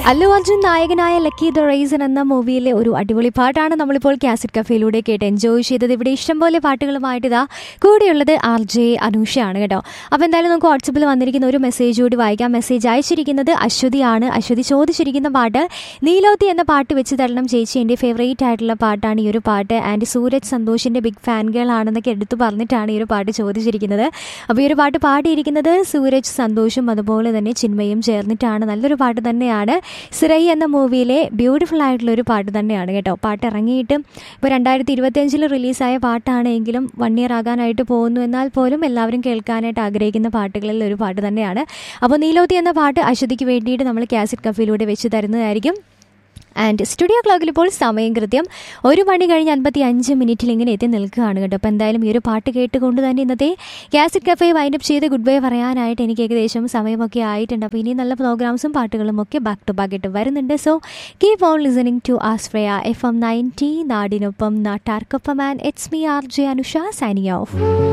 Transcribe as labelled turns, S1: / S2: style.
S1: അല്ലു അർജുൻ നായകനായ lucky the റൈസൺ എന്ന മൂവിയിലെ ഒരു അടിപൊളി പാട്ടാണ് നമ്മളിപ്പോൾ കാസറ്റ് കഫേയിലൂടെ കേട്ട് എൻജോയ് ചെയ്തത് ഇവിടെ ഇഷ്ടംപോലെ പാട്ടുകളുമായിട്ട് ഇതാ കൂടെയുള്ളത് ആർ ജെ അനൂഷയാണ് കേട്ടോ അപ്പോൾ എന്തായാലും നമുക്ക് വാട്സപ്പിൽ വന്നിരിക്കുന്ന ഒരു മെസ്സേജ് കൂടി വായിക്കാം മെസ്സേജ് അയച്ചിരിക്കുന്നത് അശ്വതിയാണ് അശ്വതി ചോദിച്ചിരിക്കുന്ന പാട്ട് നീലോത്തി എന്ന പാട്ട് വെച്ച് തരണം ചേച്ചി എൻ്റെ ഫേവറേറ്റ് ആയിട്ടുള്ള പാട്ടാണ് ഈ ഒരു പാട്ട് ആൻഡ് സൂരജ് സന്തോഷിൻ്റെ ബിഗ് ഫാൻ ഗേൾ ആണെന്നൊക്കെ എടുത്തു പറഞ്ഞിട്ടാണ് ഈ ഒരു പാട്ട് ചോദിച്ചിരിക്കുന്നത് അപ്പോൾ ഈ ഒരു പാട്ട് പാടിയിരിക്കുന്നത് സൂരജ് സന്തോഷും അതുപോലെ തന്നെ ചിന്മയും ചേർന്നിട്ടാണ് നല്ലൊരു പാട്ട് തന്നെയാണ് സിറൈ എന്ന മൂവിയിലെ ബ്യൂട്ടിഫുൾ ആയിട്ടുള്ള ഒരു പാട്ട് തന്നെയാണ് കേട്ടോ പാട്ട് ഇറങ്ങിയിട്ട് ഇപ്പോൾ രണ്ടായിരത്തി ഇരുപത്തിയഞ്ചിൽ റിലീസായ പാട്ടാണ് എങ്കിലും വൺ ഇയർ ആകാനായിട്ട് പോകുന്നു എന്നാൽ പോലും എല്ലാവരും കേൾക്കാനായിട്ട് ആഗ്രഹിക്കുന്ന പാട്ടുകളിൽ ഒരു പാട്ട് തന്നെയാണ് അപ്പോൾ നീലോത്തി എന്ന പാട്ട് അശ്വതിക്ക് വേണ്ടിയിട്ട് നമ്മൾ കാസറ്റ് കഫയിലൂടെ വെച്ച് തരുന്നതായിരിക്കും ആൻഡ് സ്റ്റുഡിയോ ക്ലോക്കിൽ ഇപ്പോൾ സമയം കൃത്യം ഒരു മണി കഴിഞ്ഞ് അൻപത്തി അഞ്ച് മിനിറ്റിൽ ഇങ്ങനെ എത്തി നിൽക്കുകയാണ് കേട്ടോ അപ്പോൾ എന്തായാലും ഈ ഒരു പാട്ട് കേട്ടുകൊണ്ട് തന്നെ ഇന്നത്തെ കാസറ്റ് കഫേ വൈൻഡപ്പ് ചെയ്ത് ഗുഡ് ബൈ പറയാനായിട്ട് എനിക്ക് ഏകദേശം സമയമൊക്കെ ആയിട്ടുണ്ട് അപ്പോൾ ഇനി നല്ല പ്രോഗ്രാംസും പാട്ടുകളും ഒക്കെ ബാക്ക് ടു ബാക്ക് ഇട്ട് വരുന്നുണ്ട് so keep on listening to ആസ്ഫ്രയ എഫ് എം നയൻറ്റി നാടിനൊപ്പം നാട്ടാർക്കൊപ്പം and it's me R J Anusha signing of